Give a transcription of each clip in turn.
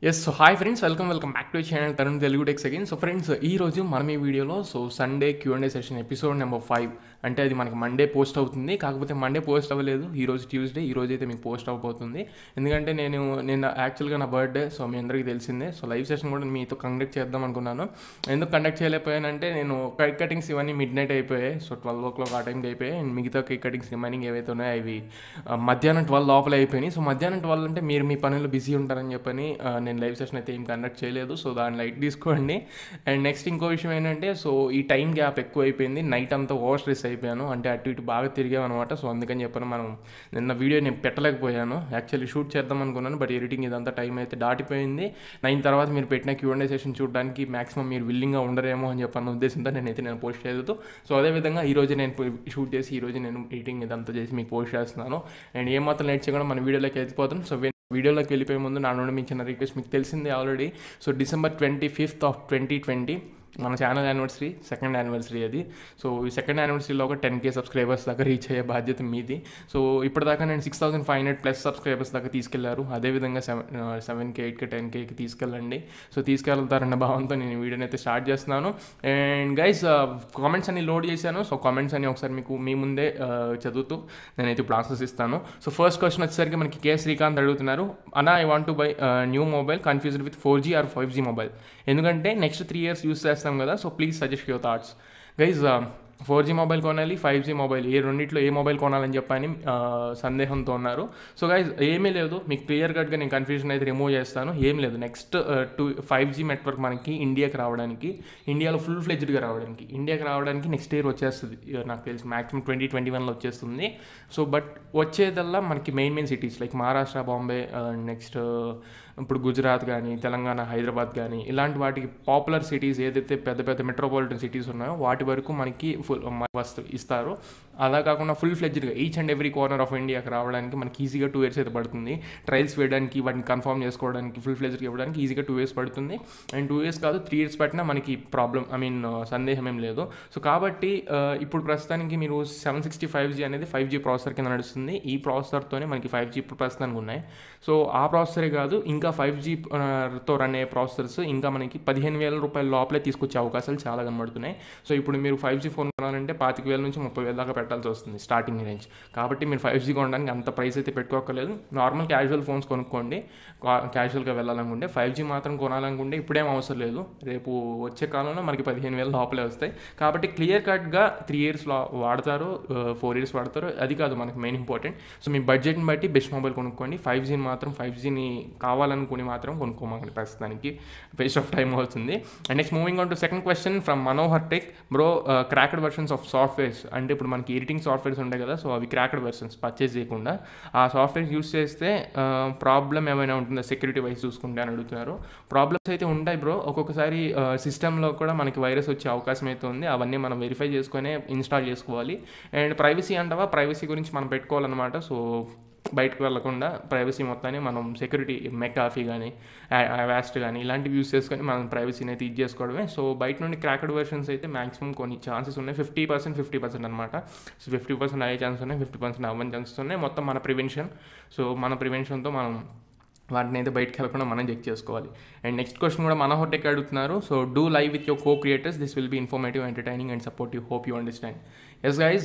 yes so hi friends welcome welcome back to channel Tarun Telugu techs again so friends ఈ రోజు మనం ఈ వీడియోలో so Sunday Q and A session episode number five అంటే అది మనకి మండే పోస్ట్ అవుతుంది కాకపోతే మండే పోస్ట్ అవ్వలేదు ఈ రోజు ట్యూస్డే ఈ రోజు అయితే మీకు పోస్ట్ అవ్వబోతుంది ఎందుకంటే నేను నిన్న యాక్చువల్గా నా బర్త్డే సో మీ అందరికీ తెలిసిందే సో లైవ్ సెషన్ కూడా మీతో కండక్ట్ చేద్దాం అనుకున్నాను ఎందుకు కండక్ట్ చేయలేకపోయానంటే నేను కేక్ కటింగ్స్ ఇవన్నీ మిడ్ నైట్ అయిపోయాయి సో ట్వెల్వ్ ఓ క్లాక్ ఆ టైంకి అయిపోయాయి అండ్ మిగతా కేక్ కటింగ్స్ రిమైనింగ్ ఏవైతే ఉన్నాయో అవి ఆ, మధ్యాహ్నం ట్వెల్వ్ లోపల అయిపోయినాయి సో మధ్యాహ్నం ట్వెల్వ్ అంటే మీరు మీ పనులు బిజీ ఉంటారని చెప్పని ఆ, నేను లైవ్ సెషన్ అయితే ఏం కండక్ట్ చేయలేదు సో దాన్ని లైట్ తీసుకోండి అండ్ నెక్స్ట్ ఇంకో విషయం ఏంటంటే సో ఈ టైం గ్యాప్ ఎక్కువ అయిపోయింది నైట్ అంతా ఓవర్ స్ట్రెస్ అయిపోయాను అంటే అటు ఇటు బాగా తిరిగామన్నమాట సో అందుకని చెప్పని మనం నిన్న వీడియో నేను పెట్టలేకపోయాను యాక్చువల్లీ షూట్ చేద్దాం అనుకున్నాను బట్ ఎడిటింగ్ ఇదంతా టైం అయితే దాటిపోయింది నైన్ తర్వాత మీరు పెట్టిన క్యూఎండే సెషన్ చూడడానికి మాక్సిమం మీరు విల్లింగ్గా ఉండరేమో అని చెప్పన్న ఉద్దేశంతో నేనైతే నేను పోస్ట్ చేయలేదు సో అదేవిధంగా ఈ రోజు నేను షూట్ చేసి ఈ రోజు నేను ఎడిటింగ్ ఇదంతా చేసి మీకు పోస్ట్ చేస్తున్నాను అండ్ ఏమాత్రం లేట్ చేయకుండా మన వీడియోలోకి వెళ్ళిపోతాం సో వీడియోలోకి వెళ్ళిపోయే ముందు నా నుండి మీకు చిన్న రిక్వెస్ట్ మీకు తెలిసిందే already so December twenty fifth of twenty twenty మన ఛానల్ యానివర్సరీ సెకండ్ యానివర్సరీ అది సో ఈ సెకండ్ యానివర్సరీలో ఒక టెన్ కే సబ్స్క్రైబర్స్ దాకా రీచ్ అయ్యే బాధ్యత మీది సో ఇప్పటిదాకా నేను six thousand five hundred plus subscribers దాకా తీసుకెళ్లారు అదేవిధంగా seven seven K eight K ten కేకి తీసుకెళ్ళండి సో తీసుకెళ్తారన్న భావంతో నేను ఈ వీడియోని అయితే స్టార్ట్ చేస్తున్నాను అండ్ గైస్ కామెంట్స్ అన్ని లోడ్ చేశాను సో కామెంట్స్ అన్ని ఒకసారి మీకు మీ ముందే ఆ, చదువుతూ నేనైతే ఇప్పుడు ఆన్సర్స్ ఇస్తాను సో ఫస్ట్ క్వశ్చన్ వచ్చేసరికి మనకి కే శ్రీకాంత్ అడుగుతున్నారు అన్నా I want to buy new mobile confused with four G or five G mobile ఎందుకంటే నెక్స్ట్ త్రీ ఇయర్స్ యూస్ చేస్తాం కదా so please suggest your thoughts guys four G mobile కొనాలి five G mobile ఏ రెండిట్లో ఏ మొబైల్ కొనాలని చెప్పని ఆ, సందేహంతో ఉన్నారు సో గైజ్ ఏమీ లేదు మీకు క్లియర్ కట్గా నేను కన్ఫ్యూజన్ అయితే రిమూవ్ చేస్తాను ఏం లేదు next two five G network మనకి ఇండియాకి రావడానికి ఇండియాలో ఫుల్ ఫ్లెజ్డ్గా రావడానికి ఇండియాకి రావడానికి నెక్స్ట్ ఇయర్ వచ్చేస్తుంది ఇక నాకు తెలిసి మాక్సిమం ట్వంటీ ట్వంటీ వన్లో వచ్చేస్తుంది సో బట్ వచ్చేదల్లా మనకి main main cities like Maharashtra Bombay next ఇప్పుడు గుజరాత్ కానీ తెలంగాణ హైదరాబాద్ కానీ ఇలాంటి వాటికి పాపులర్ సిటీస్ ఏదైతే పెద్ద పెద్ద మెట్రోపాలిటన్ సిటీస్ ఉన్నాయో వాటి వరకు మనకి ఫుల్ వస్తు ఇస్తారు అలా కాకుండా ఫుల్ ఫ్లెడ్జ్డ్గా each and every corner of ఇండియాకి రావడానికి మనకి ఈజీగా టూ ఇయర్స్ అయితే పడుతుంది ట్రయల్స్ వేయడానికి వాటిని కన్ఫర్మ్ చేసుకోవడానికి ఫుల్ ఫ్లెడ్జ్గా ఇవ్వడానికి ఈజీగా టూ ఇయర్స్ పడుతుంది అండ్ టూ ఇయర్స్ కాదు త్రీ ఇయర్స్ పట్టినా మనకి ప్రాబ్లం ఐ మీన్ సందేహం ఏం లేదు సో కాబట్టి ఆ, ఇప్పుడు ప్రస్తుతానికి మీరు సెవెన్ సిక్స్టీ ఫైవ్ జీ అనేది ఫైవ్ జీ ప్రాసెసర్ కింద నడుస్తుంది ఈ ప్రాసెసర్తోనే మనకి ఫైవ్ జీ ఇప్పుడు ప్రస్తుతానికి ఉన్నాయి సో ఆ ప్రాసెసరే కాదు ఇంకా ఫైవ్ జీ తో రన్ అయ్యే ప్రాసెసర్స్ ఇంకా మనకి పదిహేను వేల రూపాయల లోపలే తీసుకొచ్చే అవకాశాలు చాలా కనబడుతున్నాయి సో ఇప్పుడు మీరు ఫైవ్ జీ ఫోన్ కొనాలంటే పాతిక వేల నుంచి ముప్పై వేల దాకా పెట్టాల్సి వస్తుంది స్టార్టింగ్ రేంజ్ కాబట్టి మీరు ఫైవ్ జీ కొనడానికి అంత ప్రైస్ అయితే పెట్టుకోకలేదు నార్మల్ క్యాజువల్ ఫోన్స్ కొనుక్కోండి క్యాజువల్గా వెళ్ళాలనుకుంటే ఫైవ్ జీ మాత్రం కొనాలనుకుంటే ఇప్పుడేం అవసరం లేదు రేపు వచ్చే కాలంలో మనకి పదిహేను వేల లోపలే వస్తాయి కాబట్టి క్లియర్ కట్గా త్రీ ఇయర్స్ వాడతారు ఫోర్ ఇయర్స్ వాడతారు అది కాదు మనకి మెయిన్ ఇంపార్టెంట్ సో మీ బడ్జెట్ని బట్టి బెస్ట్ మొబైల్ కొనుక్కోండి ఫైవ్ జీని మాత్రం ఫైవ్ జీని కావాలనుకుని మాత్రం కొనుక్కోమాకండి ప్రస్తుతానికి వేస్ట్ ఆఫ్ టైం అవుతుంది and next moving on to second question from Manohar tech bro cracked versions of softwares అంటే ఇప్పుడు మనకి ఎడిటింగ్ సాఫ్ట్వేర్స్ ఉంటాయి కదా సో అవి క్రాక్డ్ వెర్షన్స్ పర్చేస్ చేయకుండా ఆ సాఫ్ట్వేర్ యూస్ చేస్తే ప్రాబ్లం ఏమైనా ఉంటుందా సెక్యూరిటీ వైజ్ చూసుకుంటే అని అడుగుతున్నారు ప్రాబ్లమ్స్ అయితే ఉంటాయి బ్రో ఒక్కొక్కసారి సిస్టంలో కూడా మనకి వైరస్ వచ్చే అవకాశం అయితే ఉంది అవన్నీ మనం వెరిఫై చేసుకొని ఇన్స్టాల్ చేసుకోవాలి అండ్ ప్రైవసీ అంటావా ప్రైవసీ గురించి మనం పెట్టుకోవాలన్నమాట సో బయటకు వెళ్లకుండా ప్రైవసీ మొత్తాన్ని మనం సెక్యూరిటీ మెకాఫీ కానీ వ్యాస్ట్ కానీ ఇలాంటివి యూస్ చేసుకొని మనం ప్రైవసీని అయితే ఇది చేసుకోవడమే సో బయట నుండి క్రాక్డ్ వెర్షన్స్ అయితే మాక్సిమం కొన్ని ఛాన్సెస్ ఉన్నాయి ఫిఫ్టీ పర్సెంట్ ఫిఫ్టీ పర్సెంట్ అనమాట సో ఫిఫ్టీ పర్సెంట్ అయ్యే ఛాన్సెస్ ఉన్నాయి ఫిఫ్టీ పర్సెంట్ అవ్వని ఛాన్సెస్ ఉన్నాయి మొత్తం మన ప్రివెన్షన్ సో మన ప్రివెన్షన్తో మనం వాటిని అయితే బయటకు వెళ్ళకుండా మనం చెక్ చేసుకోవాలి అండ్ నెక్స్ట్ క్వశ్చన్ కూడా మన హోటెక్ అడుగుతున్నారు so do live with your co creators this will be informative entertaining and support you hope you understand yes guys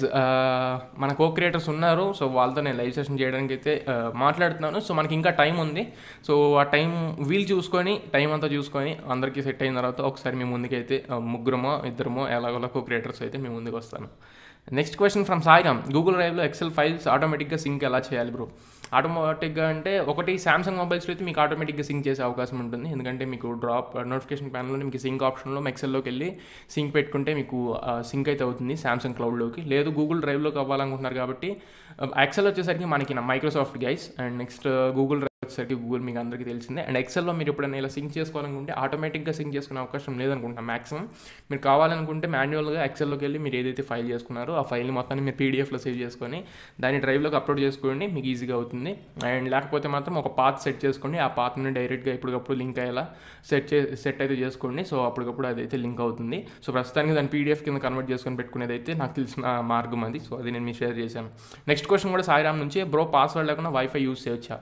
మన కో క్రియేటర్స్ ఉన్నారు సో వాళ్ళతో నేను లైవ్ సెషన్ చేయడానికి అయితే uh, మాట్లాడుతున్నాను సో మనకి ఇంకా టైం ఉంది సో ఆ టైం వీలు చూసుకొని టైం అంతా చూసుకొని అందరికీ సెట్ అయిన తర్వాత ఒకసారి మీ ముందుకైతే uh, ముగ్గురమో ఇద్దరమో ఎలాగోలా కో క్రియేటర్స్ అయితే మీ ముందుకు వస్తాను next question from Sairam Google డ్రైవ్లో ఎక్సెల్ ఫైల్స్ ఆటోమేటిక్గా సింక్ ఎలా చేయాలి బ్రో ఆటోమేటిక్గా అంటే ఒకటి సామ్సంగ్ మొబైల్స్లో అయితే మీకు ఆటోమేటిక్గా సింక్ చేసే అవకాశం ఉంటుంది ఎందుకంటే మీకు డ్రాప్ నోటిఫికేషన్ ప్యాన్లో మీకు సింక్ ఆప్షన్లో ఎక్సెల్లోకి వెళ్ళి సింక్ పెట్టుకుంటే మీకు సింక్ అయితే అవుతుంది సామ్సంగ్ క్లౌడ్లోకి లేదు గూగుల్ డ్రైవ్లోకి అవ్వాలనుకుంటున్నారు కాబట్టి ఎక్సెల్ వచ్చేసరికి మనకి నా Microsoft guys and next Google drive వచ్చేసరికి గూగుల్ మీకు అందరికీ తెలిసిందే అండ్ ఎక్సెల్లో మీరు ఎప్పుడైనా ఇలా సింక్ చేసుకోవాలనుకుంటే ఆటోమేటిక్గా సింక్ చేసుకునే అవకాశం లేదనుకుంటున్నాను మాక్సిమం మీరు కావాలనుకుంటే మాన్యువల్గా ఎక్సెల్లోకి వెళ్ళి మీరు ఏదైతే ఫైల్ చేసుకున్నారో ఆ ఫైల్ని మొత్తాన్ని మీరు పీడిఎఫ్లో సేవ్ చేసుకొని దాన్ని డ్రైవ్లోకి అప్లోడ్ చేసుకోండి మీకు ఈజీగా అవుతుంది అండ్ లేకపోతే మాత్రం ఒక పాత్ సెట్ చేసుకోండి ఆ పాత్ నుండి డైరెక్ట్గా ఎప్పటికప్పుడు లింక్ అయ్యేలా సెట్ చే సెట్ అయితే చేసుకోండి సో అప్పటికప్పుడు అదైతే లింక్ అవుతుంది సో ప్రస్తుతానికి దాన్ని పీడిఎఫ్ కింద కన్వర్ట్ చేసుకొని పెట్టుకునేది అయితే నాకు తెలిసిన మార్గం అది సో అది నేను మీకు షేర్ చేశాను నెక్స్ట్ క్వశ్చన్ కూడా సాయిరామ్ నుంచి బ్రో పాస్వర్డ్ లేకుండా వైఫై యూస్ చేయొచ్చా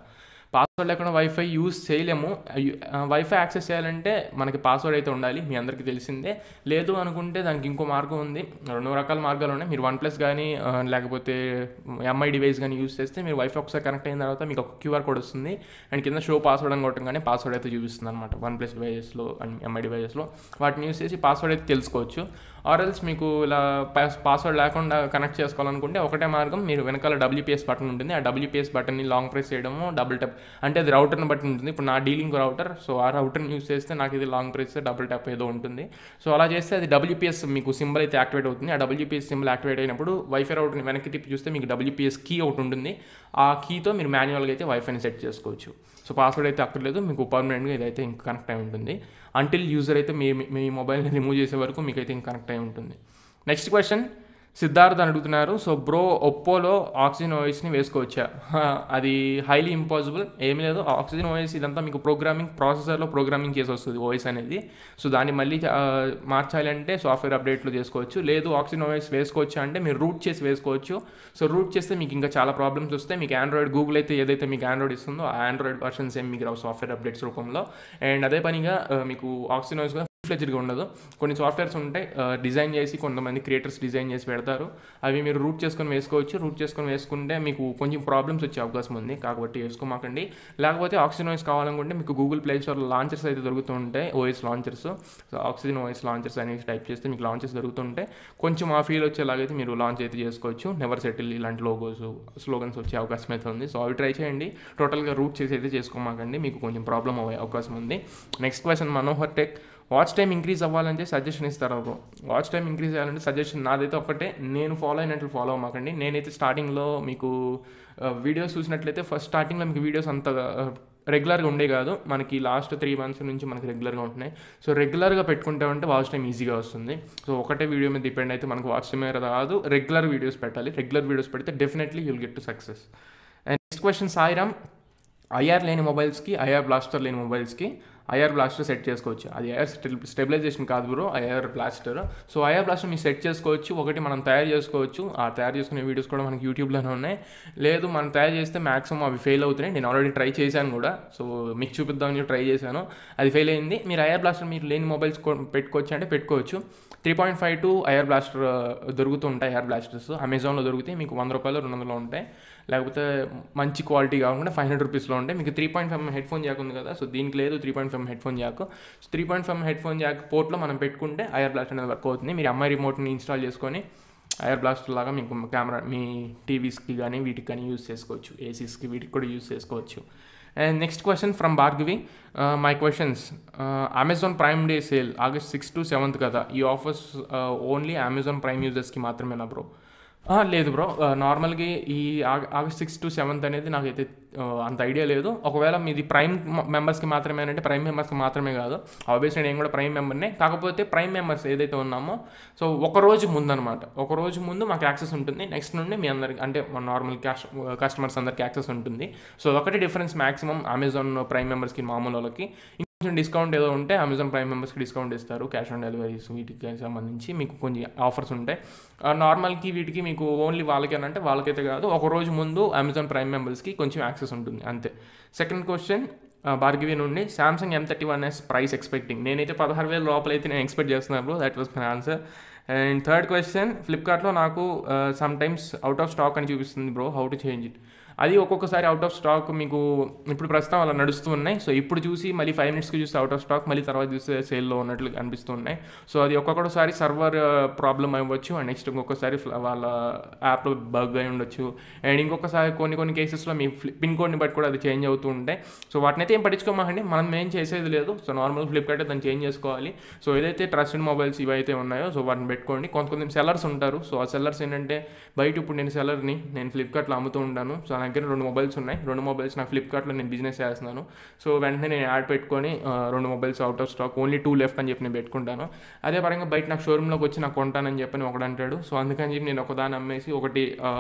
పాస్వర్డ్ లేకుండా వైఫై యూస్ చేయలేము వైఫై యాక్సెస్ చేయాలంటే మనకి పాస్వర్డ్ అయితే ఉండాలి మీ అందరికీ తెలిసిందే లేదు అనుకుంటే దానికి ఇంకో మార్గం ఉంది రెండు రకాల మార్గాలు ఉన్నాయి మీరు వన్ ప్లస్ కానీ ఆ, లేకపోతే ఎంఐ డివైస్ కానీ యూస్ చేస్తే మీరు వైఫై ఒకసారి కనెక్ట్ అయిన తర్వాత మీకు ఒక క్యూఆర్ కోడ్ వస్తుంది అండ్ కింద షో పాస్వర్డ్ అని కొట్టంగానే పాస్వర్డ్ అయితే చూపిస్తుంది అనమాట వన్ ప్లస్ డివైజెస్లో అండ్ ఎంఐ డివైజెస్లో వాటిని యూస్ చేసి పాస్వర్డ్ అయితే తెలుసుకోవచ్చు ఆర్ఎల్స్ మీకు ఇలా పాస్ పాస్వర్డ్ లేకుండా కనెక్ట్ చేసుకోవాలనుకుంటే ఒకటే మార్గం మీరు వెనకాల డబ్ల్యూపీఎస్ బటన్ ఉంటుంది ఆ డబ్ల్యూపీఎస్ బటన్ని లాంగ్ ప్రెస్ చేయడము డబుల్ ట్యాప్ అంటే అది రౌటర్ని బట్టి ఉంటుంది ఇప్పుడు నా డీలింగ్ రౌటర్ సో ఆ రౌటర్ని యూస్ చేస్తే నాకు ఇది లాంగ్ ప్రెస్ డబుల్ ట్యాప్ ఏదో ఉంటుంది సో అలా చేస్తే అది డబ్ల్యూపీఎస్ మీకు సింబల్ అయితే యాక్టివేట్ అవుతుంది ఆ డబ్ల్యూపీఎస్ సింబల్ యాక్టివేట్ అయినప్పుడు వైఫై రౌటర్ని వెనక్కి తిప్పి చూస్తే మీకు డబ్ల్యూపీఎస్ కీ ఒకటి ఉంటుంది ఆ కీతో మీరు మాన్యువల్గా అయితే వైఫైని సెట్ చేసుకోవచ్చు సో పాస్వర్డ్ అయితే అక్కర్లేదు మీకు పర్మనెంట్గా ఇదైతే ఇంకా కనెక్ట్ అయి ఉంటుంది అంటిల్ యూజర్ అయితే మీ మీ మొబైల్ని రిమూవ్ చేసే వరకు మీకు అయితే ఇంకా కనెక్ట్ అయి ఉంటుంది నెక్స్ట్ క్వశ్చన్ సిద్ధార్థ్ అని అడుగుతున్నారు సో బ్రో ఒప్పోలో ఆక్సిజన్ ఓఎస్ని వేసుకోవచ్చా హా, అది హైలీ ఇంపాసిబుల్ ఏమీ లేదు ఆక్సిజన్ ఓఎస్ ఇదంతా మీకు ప్రోగ్రామింగ్ ప్రాసెసర్లో ప్రోగ్రామింగ్ చేసి వస్తుంది ఓఎస్ అనేది సో దాన్ని మళ్ళీ ఆ, మార్చాలి అంటే సాఫ్ట్వేర్ అప్డేట్లు చేసుకోవచ్చు లేదు ఆక్సిజన్ ఓఎస్ వేసుకోవచ్చా అంటే మీరు రూట్ చేసి వేసుకోవచ్చు సో రూట్ చేస్తే మీకు ఇంకా చాలా ప్రాబ్లమ్స్ వస్తాయి మీకు ఆండ్రాయిడ్ గూగుల్ అయితే ఏదైతే మీకు ఆండ్రాయిడ్ ఇస్తుందో ఆ ఆండ్రాయిడ్ వర్షన్స్ ఏం మీకు రావు సాఫ్ట్వేర్ అప్డేట్స్ రూపంలో అండ్ అదే పనిగా ఆ, మీకు ఆక్సిజన్ ఓఎస్ కూడా ఫ్లెజ్డ్గా ఉండదు కొన్ని సాఫ్ట్వేర్స్ ఉంటాయి డిజైన్ చేసి కొంతమంది క్రియేటర్స్ డిజైన్ చేసి పెడతారు అవి మీరు రూట్ చేసుకొని వేసుకోవచ్చు రూట్ చేసుకొని వేసుకుంటే మీకు కొంచెం ప్రాబ్లమ్స్ వచ్చే అవకాశం ఉంది కాబట్టి వేసుకోమాకండి లేకపోతే ఆక్సిజన్ ఓఎస్ కావాలనుకుంటే మీకు గూగుల్ ప్లే స్టోర్లో లాంచర్స్ అయితే దొరుకుతుంటాయి OS launchers so oxygen OS launchers అనేసి టైప్ చేస్తే మీకు లాంచెస్ దొరుకుతుంటాయి కొంచెం ఆ ఫీల్ వచ్చేలాగైతే మీరు లాంచ్ అయితే చేసుకోవచ్చు నెవర్ సెటిల్ ఇలాంటి లోగోస్ స్లోగన్స్ వచ్చే అవకాశం అయితే ఉంది సో అవి ట్రై చేయండి టోటల్గా రూట్ చేసి అయితే చేసుకోమాకండి మీకు కొంచెం ప్రాబ్లం అయ్యే అవకాశం ఉంది next question Manohar tech watch time increase అవ్వాలంటే సజెషన్ ఇస్తారా బ్రో వాచ్ టైం ఇంక్రీజ్ అవ్వాలంటే సజెషన్ నాదైతే ఒకటే నేను ఫాలో అయినట్లు ఫాలో అవ్వమాకండి నేనైతే స్టార్టింగ్లో మీకు వీడియోస్ చూసినట్లయితే ఫస్ట్ స్టార్టింగ్లో మీకు వీడియోస్ అంత రెగ్యులర్గా ఉండే కాదు మనకి లాస్ట్ త్రీ మంత్స్ నుంచి మనకి రెగ్యులర్గా ఉంటున్నాయి సో రెగ్యులర్గా పెట్టుకుంటామంటే వాచ్ టైం ఈజీగా వస్తుంది సో ఒకటే వీడియో మీద డిపెండ్ అయితే మనకు వాచ్ టైం మీద రాదు రెగ్యులర్ వీడియోస్ పెట్టాలి రెగ్యులర్ వీడియోస్ పెడితే definitely you'll get to success and next question Sairam IR లేని మొబైల్స్కి ఐఆర్ బ్లాస్టర్ లేని మొబైల్స్కి ఐఆర్ బ్లాస్టర్ సెట్ చేసుకోవచ్చు అది ఐఆర్ స్టెబిలైజేషన్ కాదు bro IR blaster so IR blaster మీరు సెట్ చేసుకోవచ్చు ఒకటి మనం తయారు చేసుకోవచ్చు ఆ తయారు చేసుకునే వీడియోస్ కూడా మనకి యూట్యూబ్లోనే ఉన్నాయి లేదు మనం తయారు చేస్తే మాక్సిమం అవి ఫెయిల్ అవుతున్నాయి నేను ఆల్రెడీ ట్రై చేశాను కూడా సో మీకు చూపిద్దామని ట్రై చేశాను అది ఫెయిల్ అయింది మీరు ఐఆర్ బ్లాస్టర్ మీరు లేని మొబైల్స్ పెట్టుకోవచ్చు అంటే పెట్టుకోవచ్చు three point five two IR blaster దొరుకుతూ ఉంటాయి ఐఆర్ బ్లాస్టర్స్ అమెజాన్లో దొరుకుతాయి మీకు వంద రూపాయలు రెండు వందలు ఉంటాయి లేకపోతే మంచి క్వాలిటీ కాకుండా ఫైవ్ హండ్రెడ్ రూపీస్లో ఉంటాయి మీకు three point five headphone jack ఉంది కదా సో దీనికి లేదు three point five headphone jack so three point five headphone jack పోర్ట్లో మనం పెట్టుకుంటే ఐఆర్ బ్లాస్టర్ అనేది వర్క్ అవుతుంది మీరు అమ్మాయి రిమోట్ని ఇన్స్టాల్ చేసుకొని ఐఆర్ బ్లాస్టర్ లాగా మీకు కెమెరా మీ టీవీస్కి కానీ వీటికి కానీ యూస్ చేసుకోవచ్చు ఏసీస్కి వీటికి కూడా యూస్ చేసుకోవచ్చు and next question from Bhargavi my questions Amazon prime day sale August six to seventh కదా ఈ ఆఫర్స్ ఓన్లీ అమెజాన్ ప్రైమ్ యూజర్స్కి మాత్రమేనా బ్రో లేదు బ్రో నార్మల్గా ఈ ఆగస్ట్ సిక్స్ టు సెవెంత్ అనేది నాకైతే ఆ, అంత ఐడియా లేదు ఒకవేళ మీది ప్రైమ్ మెంబర్స్కి మాత్రమే అంటే ప్రైమ్ మెంబర్స్కి మాత్రమే కాదు ఆబ్వియస్లీ నేను కూడా ప్రైమ్ మెంబర్నే కాకపోతే ప్రైమ్ మెంబర్స్ ఏదైతే ఉన్నామో సో ఒక రోజు ముందు అనమాట ఒక రోజు ముందు మాకు యాక్సెస్ ఉంటుంది నెక్స్ట్ నుండి మీ అందరికి అంటే మన నార్మల్ క్యాష్ కస్టమర్స్ అందరికి యాక్సెస్ ఉంటుంది సో ఒకటి డిఫరెన్స్ మాక్సిమం అమెజాన్ ప్రైమ్ మెంబర్స్కి మామూలు వాళ్ళకి కొంచెం డిస్కౌంట్ ఏదో ఉంటే అమెజాన్ ప్రైమ్ మెంబర్స్కి డిస్కౌంట్ ఇస్తారు క్యాష్ ఆన్ డెలివరీస్ వీటికి సంబంధించి మీకు కొంచెం ఆఫర్స్ ఉంటాయి ఆ, నార్మల్కి వీటికి మీకు ఓన్లీ వాళ్ళకేనంటే వాళ్ళకైతే కాదు ఒక రోజు ముందు అమెజాన్ ప్రైమ్ మెంబర్స్కి కొంచెం యాక్సెస్ ఉంటుంది అంతే సెకండ్ క్వశ్చన్ భార్గవి నుండి Samsung M thirty one S price expecting నేనైతే పదహారు వేల లోపల అయితే నేను ఎక్స్పెక్ట్ చేస్తున్నాను that was my answer and third question ఫ్లిప్కార్ట్లో నాకు sometimes out of stock అని చూపిస్తుంది bro how to change it అది ఒక్కొక్కసారి అవుట్ ఆఫ్ స్టాక్ మీకు ఇప్పుడు ప్రస్తుతం అలా నడుస్తూ ఉన్నాయి సో ఇప్పుడు చూసి మళ్ళీ ఫైవ్ మినిట్స్కి చూస్తే అవుట్ ఆఫ్ స్టాక్ మళ్ళీ తర్వాత చూస్తే సేల్లో ఉన్నట్లు అనిపిస్తూ ఉన్నాయి సో అది ఒక్కొక్కసారి సర్వర్ ప్రాబ్లం అవ్వచ్చు అండ్ నెక్స్ట్ ఇంకొకసారి ఫ్ల- వాళ్ళ యాప్లో బగ్ అయి ఉండొచ్చు అండ్ ఇంకొకసారి కొన్ని కొన్ని కేసెస్లో మీ పిన్ కోడ్ని బట్టి కూడా అది చేంజ్ అవుతూ ఉంటాయి సో వాటిని అయితే ఏం పట్టించుకోమాకండి మనం ఏం చేసేది లేదు సో నార్మల్ ఫ్లిప్కార్ట్ దాన్ని చేంజ్ చేసుకోవాలి సో ఏదైతే ట్రస్టెడ్ మొబైల్స్ ఇవైతే ఉన్నాయో సో వాటిని పెట్టుకోండి కొంత కొంత సెల్లర్స్ ఉంటారు సో ఆ సెల్లర్స్ ఏంటంటే బయట ఇప్పుడు నేను సెల్లర్ని నేను ఫ్లిప్కార్ట్లో అమ్ముతూ ఉంటాను సో నా దగ్గర రెండు మొబైల్స్ ఉన్నాయి రెండు మొబైల్స్ నాకు ఫ్లిప్కార్ట్లో నేను బిజినెస్ చేస్తున్నాను సో వెంటనే నేను యాడ్ పెట్టుకొని ఆ, రెండు mobiles out of stock only two left అని చెప్పి నేను పెట్టుకుంటాను అదే పరంగా బయట నాకు షోరూంలోకి వచ్చి నాకు కొంటానని చెప్పని ఒకడు అంటాడు సో అందుకని చెప్పి నేను ఒకదాన్ని అమ్మేసి ఒకటి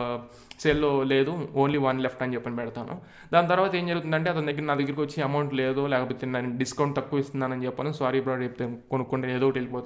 సెల్లో లేదు ఓన్లీ వన్ లెఫ్ట్ అని చెప్పని పెడతాను దాని తర్వాత ఏం జరుగుతుందంటే అతని దగ్గర నా దగ్గరికి వచ్చి అమౌంట్ లేదు లేకపోతే నేను డిస్కౌంట్ తక్కువ ఇస్తున్నానని చెప్పాను సారీ బ్రో చెప్తే కొనుక్కుంటే ఏదో ఒకటి వెళ్ళిపోతాడు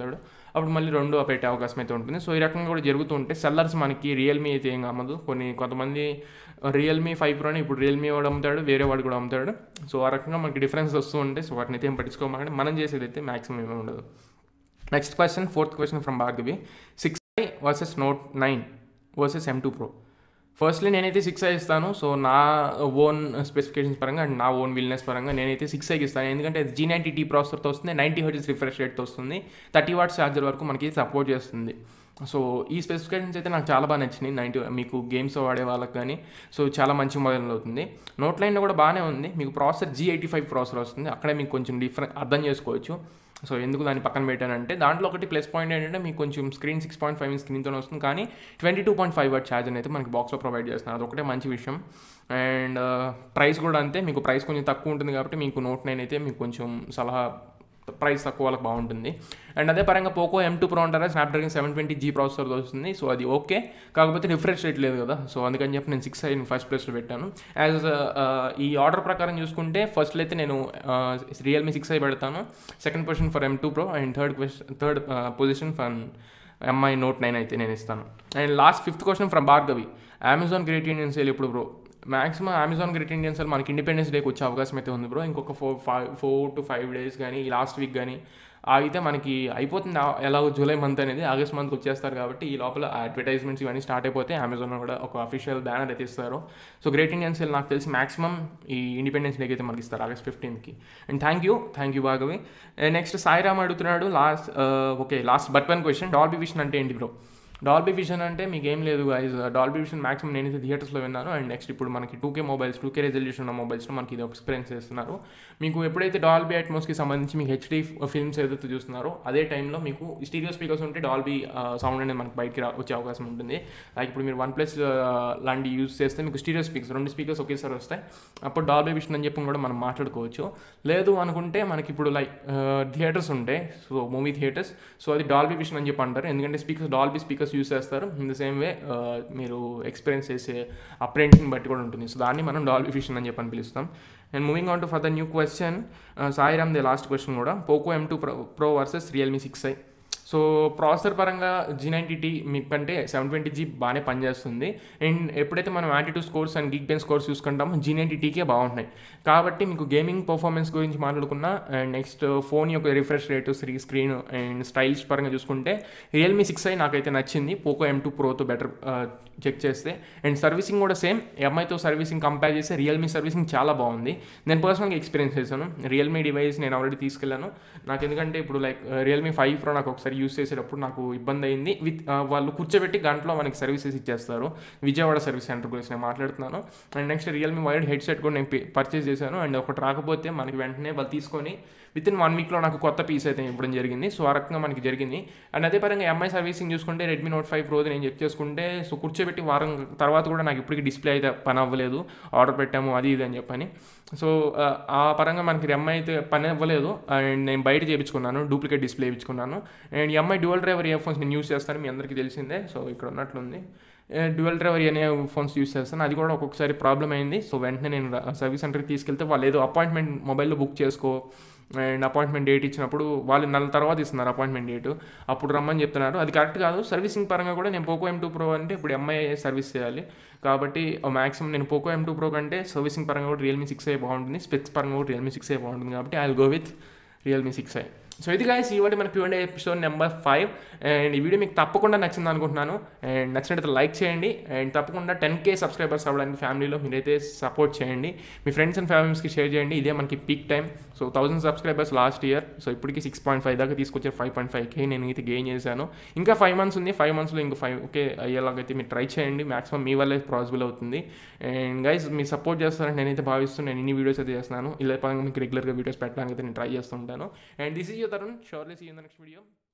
అప్పుడు మళ్ళీ రెండు పెట్టే అవకాశం అయితే ఉంటుంది సో ఈ రకంగా కూడా జరుగుతూ ఉంటే సెల్లర్స్ మనకి రియల్మీ అయితే ఏం అమ్మదు కొన్ని కొంతమంది రియల్మీ ఫైవ్ ప్రోని ఇప్పుడు రియల్మీ వాడు అమ్ముతాడు వేరే వాడు కూడా అమ్ముతాడు సో ఆ రకంగా మనకి డిఫరెన్స్ వస్తూ ఉంటాయి సో వాటిని అయితే ఏం పట్టించుకోమాకండి మనం చేసేది అయితే మ్యాక్సిమం ఏమీ ఉండదు next question fourth question from Bhargavi six I versus note nine versus M two pro firstly నేనైతే సిక్స్ ఐ ఇస్తాను సో నా ఓన్ స్పెసిఫికేషన్స్ పరంగా అండ్ నా ఓన్ విల్నెస్ పరంగా నేనైతే సిక్స్ ఐకి ఇస్తాను ఎందుకంటే జీ నైంటీ టీ ప్రాసెసర్తో వస్తుంది నైంటీ హెడ్స్ రిఫ్రెష్ రేట్తో వస్తుంది థర్టీ వాట్స్ ఛార్జర్ వరకు మనకి సపోర్ట్ చేస్తుంది సో ఈ స్పెసిఫికేషన్స్ అయితే నాకు చాలా బాగా నచ్చినాయి నైంటీ మీకు గేమ్స్ వాడే వాళ్ళకి కానీ సో చాలా మంచి మోడల్ అవుతుంది నోట్ లైన్లో కూడా బాగానే ఉంది మీకు processor G eighty five processor వస్తుంది అక్కడే మీకు కొంచెం డిఫరెంట్ అర్థం చేసుకోవచ్చు సో ఎందుకు దాన్ని పక్కన పెట్టానంటే దాంట్లో ఒకటి ప్లస్ పాయింట్ ఏంటంటే మీకు కొంచెం స్క్రీన్ సిక్స్ పాయింట్ ఫైవ్ స్క్రీన్తో వస్తుంది కానీ twenty two point five watt charger అయితే మనకి బాక్స్లో ప్రొవైడ్ చేస్తున్నారు అదొకటే మంచి విషయం అండ్ ప్రైస్ కూడా అంతే మీకు ప్రైస్ కొంచెం తక్కువ ఉంటుంది కాబట్టి మీకు నోట్ నైన్ అయితే మీకు కొంచెం సలహా ప్రైస్ తక్కువ వాళ్ళకి బాగుంటుంది అండ్ అదే పరంగా పోకో ఎం టూ ప్రో అంటారా Snapdragon seven twenty G processor వస్తుంది సో అది ఓకే కాకపోతే రిఫ్రెష్ రేట్ లేదు కదా సో అందుకని చెప్పి నేను సిక్స్ అయిన ఫస్ట్ ప్లేస్లో పెట్టాను యాజ్ ఈ ఆర్డర్ ప్రకారం చూసుకుంటే ఫస్ట్లో అయితే నేను రియల్మీ సిక్స్ ఐ పెడతాను second position for M two pro and third question third position for MI note nine అయితే నేను ఇస్తాను and last fifth question from Bhargavi Amazon great Indian sale ఎప్పుడు bro maximum Amazon great Indian sale మనకి independence డేకి వచ్చే అవకాశం అయితే ఉంది బ్రో ఇంకొక four five four to five days కానీ లాస్ట్ వీక్ కానీ అయితే మనకి అయిపోతుంది ఎలాగో జూలై మంత్ అనేది ఆగస్ట్ మంత్కి వచ్చేస్తారు కాబట్టి ఈ లోపల అడ్వర్టైజ్మెంట్స్ ఇవన్నీ స్టార్ట్ అయిపోతే అమెజాన్ కూడా ఒక అఫీషియల్ బ్యానర్ అయితే ఇస్తారు సో గ్రేట్ ఇండియన్ సేల్ నాకు తెలిసి మాక్సిమం ఈ ఇండిపెండెన్స్ డేకి అయితే మనకి ఇస్తారు ఆగస్ట్ ఫిఫ్టీన్త్కి and thank you thank you Bhargavi next Sairam అడుగుతున్నాడు last okay last but one question Dolby vision అంటే ఏంటి బ్రో డాల్బీ విజన్ అంటే మీకు ఏం లేదు గైజ్ డాల్బీ విజన్ మాక్సిమం నేనైతే థియేటర్స్లో విన్నాను అండ్ నెక్స్ట్ ఇప్పుడు మనకి two K mobiles two K resolution ఉన్న మొబైల్స్లో మనకి ఇది ఎక్స్పీరియన్స్ చేస్తున్నారు మీకు ఎప్పుడైతే డాల్బీ అట్మోస్కి సంబంధించి మీకు హెచ్డీ ఫిల్మ్స్ ఏదైతే చూస్తున్నారో అదే టైంలో మీకు స్టీరియో స్పీకర్స్ ఉంటే డాల్బీ సౌండ్ అనేది మనకి బయటికి రా వచ్చే అవకాశం ఉంటుంది లైక్ ఇప్పుడు మీరు వన్ ప్లస్ లాంటి యూస్ చేస్తే మీకు స్టీరియో స్పీకర్స్ రెండు స్పీకర్స్ ఒకేసారి వస్తాయి అప్పుడు డాల్బీ విషన్ అని చెప్పి కూడా మనం మాట్లాడుకోవచ్చు లేదు అనుకుంటే మనకి ఇప్పుడు లైక్ థియేటర్స్ ఉంటాయి సో మూవీ థియేటర్స్ సో అది డాల్బీ విషన్ అని చెప్పి అంటారు ఎందుకంటే స్పీకర్స్ డాల్బీ స్పీకర్స్ యూస్ చేస్తారు ఇన్ ద సేమ్ వే మీరు ఎక్స్పీరియన్స్ చేసే అప్రెంట్ని బట్టి కూడా ఉంటుంది సో దాన్ని మనం డాల్బీ విషన్ అని చెప్పి అని పిలుస్తాం and moving on to for the new question Sairam దే లాస్ట్ క్వశ్చన్ కూడా Poco M two pro pro versus Realme six I so processor పరంగా జీ నైంటీ టీ మీకంటే సెవెన్ ట్వంటీ జీ బాగానే పనిచేస్తుంది అండ్ ఎప్పుడైతే మనం AnTuTu scores and Geekbench scores చూసుకుంటామో G ninety టీకే బాగుంటాయి కాబట్టి మీకు గేమింగ్ పర్ఫార్మెన్స్ గురించి మాట్లాడుకున్నా అండ్ నెక్స్ట్ ఫోన్ యొక్క రిఫ్రెష్ రేటు శ్రీ స్క్రీన్ అండ్ స్టైల్స్ పరంగా చూసుకుంటే రియల్మీ సిక్స్ ఐ నాకైతే నచ్చింది పోకో ఎం టూ ప్రోతో బెటర్ చెక్ చేస్తే అండ్ సర్వీసింగ్ కూడా సేమ్ ఎంఐతో సర్వీసింగ్ కంపేర్ చేస్తే రియల్మీ సర్వీసింగ్ చాలా బాగుంది నేను పర్సనల్గా ఎక్స్పీరియన్స్ చేశాను రియల్మీ డివైస్ నేను ఆల్రెడీ తీసుకెళ్ళాను నాకు ఎందుకంటే ఇప్పుడు లైక్ రియల్మీ ఫైవ్ ప్రో నాకు ఒకసారి యూస్ చేసేటప్పుడు నాకు ఇబ్బంది అయింది విత్ వాళ్ళు కూర్చోబెట్టి గంటలో మనకి సర్వీసెస్ ఇచ్చేస్తారు విజయవాడ సర్వీస్ సెంటర్ గురించి నేను మాట్లాడుతున్నాను and next Realme wired headset కూడా నేను పర్చేస్ చేశాను అండ్ ఒకటి రాకపోతే మనకి వెంటనే వాళ్ళు తీసుకొని విత్ ఇన్ వన్ వీక్లో నాకు కొత్త పీస్ అయితే ఇవ్వడం జరిగింది సో ఆ రకంగా మనకి జరిగింది అండ్ అదే పరంగా ఎంఐ సర్వీసింగ్ చూసుకుంటే రెడ్మీ నోట్ ఫైవ్ ప్రోది నేను చెక్ చేసుకుంటే సో కూర్చోబెట్టి వారం తర్వాత కూడా నాకు ఇప్పటికీ డిస్ప్లే అయితే పని అవ్వలేదు ఆర్డర్ పెట్టాము అది ఇది అని చెప్పని సో ఆ పరంగా మనకి ఎంఐ అయితే పని అవ్వలేదు అండ్ నేను బయట చేయించుకున్నాను డూప్లికేట్ డిస్ప్లే చేయించుకున్నాను and MI dual driver earphones నేను యూస్ చేస్తాను మీ అందరికీ తెలిసిందే సో ఇక్కడ ఉన్నట్లుంది డ్యువల్ డ్రైవర్ అనే ఫోన్స్ యూస్ చేస్తాను అది కూడా ఒక్కొక్కసారి ప్రాబ్లం అయింది సో వెంటనే నేను సర్వీస్ సెంటర్కి తీసుకెళ్తే వాళ్ళు ఏదో అపాయింట్మెంట్ మొబైల్లో బుక్ చేసుకో అండ్ అపాయింట్మెంట్ డేట్ ఇచ్చినప్పుడు వాళ్ళు నెల తర్వాత ఇస్తున్నారు అపాయింట్మెంట్ డేట్ అప్పుడు రమ్మని చెప్తున్నారు అది కరెక్ట్ కాదు సర్వీసింగ్ పరంగా కూడా నేను పోకో ఎం టూ ప్రో అంటే ఇప్పుడు ఎంఐ సర్వీస్ చేయాలి కాబట్టి మాక్సిమం నేను పోకో ఎం టూ ప్రో కంటే సర్వీసింగ్ పరంగా కూడా రియల్మీ సిక్స్ ఐ బాగుంటుంది స్పెక్స్ పరంగా కూడా రియల్మీ సిక్స్ ఐ బాగుంటుంది కాబట్టి I go with Realme six I so ఇది గాయస్ ఇవాటి మన క్యూఎండే ఎపిసోడ్ నెంబర్ ఫైవ్ అండ్ ఈ వీడియో మీకు తప్పకుండా నచ్చింది అనుకుంటున్నాను అండ్ నచ్చినట్టు లైక్ చేయండి అండ్ తప్పకుండా టెన్ కే సబ్స్క్రైబర్స్ అవ్వడానికి ఫ్యామిలీలో మీరైతే సపోర్ట్ చేయండి మీ ఫ్రెండ్స్ అండ్ ఫ్యామిలీస్కి షేర్ చేయండి ఇదే మనకి peak time so thousand subscribers last year so ఇప్పటికి సిక్స్ పాయింట్ ఫైవ్ దాకా తీసుకొచ్చారు ఫైవ్ పాయింట్ ఫైవ్ కే నేను అయితే గెయిన్ చేశాను ఇంకా ఫైవ్ మంత్స్ ఉంది ఫైవ్ మంత్స్లో ఇంకా ఫైవ్ ఓకే అయ్యేలాగైతే మీరు ట్రై చేయండి మాక్సిమం మీ వల్లే పాసిబుల్ అవుతుంది అండ్ గైస్ మీరు సపోర్ట్ చేస్తారని నేనైతే భావిస్తూ నేను ఇన్ని వీడియోస్ అయితే చేస్తున్నాను ఇలా పరంగా మీకు రెగ్యులర్గా వీడియోస్ పెట్టడానికి అయితే నేను ట్రై చేస్తుంటాను and this is your Tarun surely see in the next video